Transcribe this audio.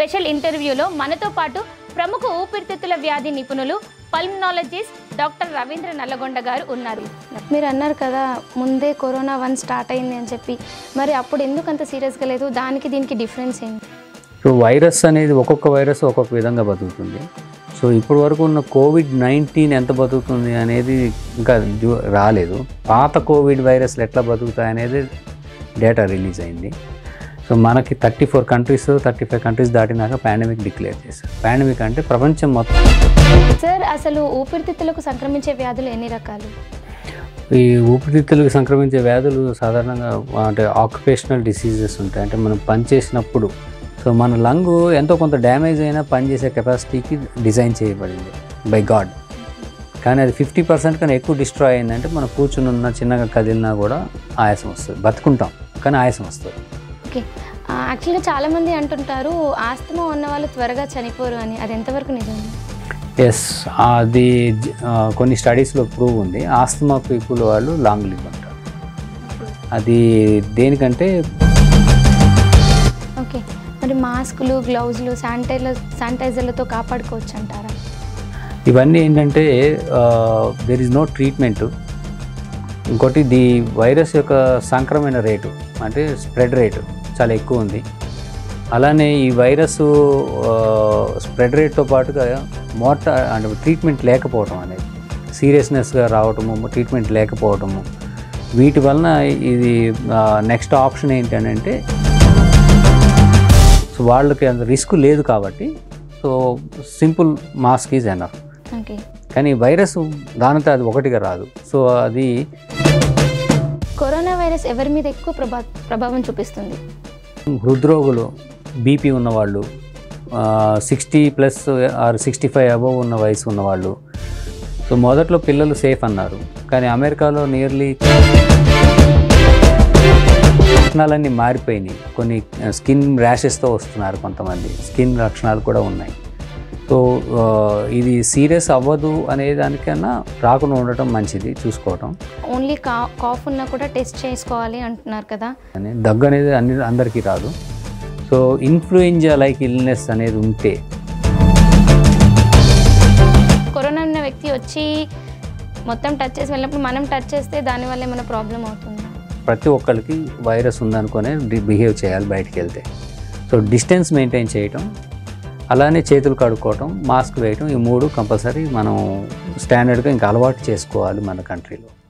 special ఇంటర్వ్యూలో మనతో పాటు ప్రముఖ ఊపిరితిత్తుల వ్యాధి నిపుణులు పల్మనాలజిస్ట్ డాక్టర్ రవీంద్ర నల్లగొండ గారు ఉన్నారు మీరు అన్నారు కదా ముందే కరోనా వన్ స్టార్ట్ అయింది అని చెప్పి మరి అప్పుడు ఎందుకు అంత సీరియస్గా లేదు దానికి దీనికి డిఫరెన్స్ ఏంటి సో వైరస్ అనేది ఒక్కొక్క వైరస్ ఒక్కొక్క విధంగా బతుకుతుంది సో ఇప్పటి వరకు ఉన్న కోవిడ్ నైన్టీన్ ఎంత బతుకుతుంది అనేది ఇంకా జూ- రాలేదు పాత కోవిడ్ వైరస్లు ఎట్లా బతుకుతాయి అనేది డేటా రిలీజ్ అయింది సో మనకి thirty four countries thirty five countries దాటినాక పాండమిక్ డిక్లేర్ చేశారు పాండమిక్ అంటే ప్రపంచం మొత్తం సార్ అసలు ఊపిరితిత్తులకు సంక్రమించే వ్యాధులు ఎన్ని రకాలు ఈ ఊపిరితిత్తులకు సంక్రమించే వ్యాధులు సాధారణంగా అంటే ఆక్యుపేషనల్ డిసీజెస్ ఉంటాయి అంటే మనం పనిచేసినప్పుడు సో మన లంగ్ ఎంతో కొంత డ్యామేజ్ అయినా పనిచేసే కెపాసిటీకి డిజైన్ చేయబడింది బై గాడ్ కానీ అది ఫిఫ్టీ పర్సెంట్ కన్నా ఎక్కువ డిస్ట్రాయ్ అయిందంటే మనం కూర్చుని ఉన్న చిన్నగా కదిలినా కూడా ఆయాసం వస్తుంది బతుకుంటాం కానీ ఆయాసం వస్తుంది ఓకే యాక్చువల్గా చాలామంది అంటుంటారు ఆస్తమా ఉన్న వాళ్ళు త్వరగా చనిపోరు అని అది ఎంతవరకు నిజం ఎస్ అది జ- ఆ, కొన్ని స్టడీస్లో ప్రూవ్ ఉంది ఆస్తమా పీపుల్ వాళ్ళు లాంగ్ లివ్ అంటారు అది దేనికంటే ఓకే మరి మాస్కులు గ్లౌజులు శానిటైజర్ శానిటైజర్లతో కాపాడుకోవచ్చు అంటారా ఇవన్నీ ఏంటంటే దెర్ ఇస్ నో ట్రీట్మెంట్ ఇంకోటి ది వైరస్ యొక్క సంక్రమణ రేటు అంటే స్ప్రెడ్ రేటు చాలా ఎక్కువ ఉంది అలానే ఈ వైరస్ స్ప్రెడ్ రేట్తో పాటుగా మోట అంటే ట్రీట్మెంట్ లేకపోవటం అనేది సీరియస్నెస్గా రావటము ట్రీట్మెంట్ లేకపోవటము వీటి వలన ఇది నెక్స్ట్ ఆప్షన్ ఏంటంటే సో వాళ్ళకి అంత రిస్క్ లేదు కాబట్టి so simple mask is enough okay కానీ వైరస్ దానితో అది ఒకటిగా రాదు సో అది కరోనా వైరస్ ఎవరి మీద ఎక్కువ ప్రభా ప్రభావం చూపిస్తుంది హృద్రోగులు బీపీ ఉన్నవాళ్ళు sixty plus or sixty five above ఉన్న వయసు ఉన్నవాళ్ళు సో మొదట్లో పిల్లలు సేఫ్ అన్నారు కానీ అమెరికాలో నియర్లీ లక్షణాలన్నీ మారిపోయినాయి కొన్ని స్కిన్ ర్యాషెస్తో వస్తున్నారు కొంతమంది స్కిన్ లక్షణాలు కూడా ఉన్నాయి సో ఆ, ఇది సీరియస్ అవ్వదు అనే దానికన్నా రాకుండా ఉండటం మంచిది చూసుకోవటం ఓన్లీ కా కాఫ్ ఉన్నా కూడా టెస్ట్ చేసుకోవాలి అంటున్నారు కదా అని దగ్గు అనేది అన్ని అందరికీ రాదు సో ఇన్ఫ్లుయెంజా లైక్ ఇల్నెస్ అనేది ఉంటే కరోనా ఉన్న వ్యక్తి వచ్చి మొత్తం టచ్ చేసి వెళ్ళినప్పుడు మనం టచ్ చేస్తే దానివల్ల ఏమైనా ప్రాబ్లం అవుతుందా ప్రతి ఒక్కరికి వైరస్ ఉందనుకునే బిహేవ్ చేయాలి బయటికి వెళ్తే సో డిస్టెన్స్ మెయింటైన్ చేయటం అలానే చేతులు కడుక్కోవటం మాస్క్ వేయటం ఈ మూడు కంపల్సరీ మనం స్టాండర్డ్గా ఇంకా అలవాటు చేసుకోవాలి మన కంట్రీలో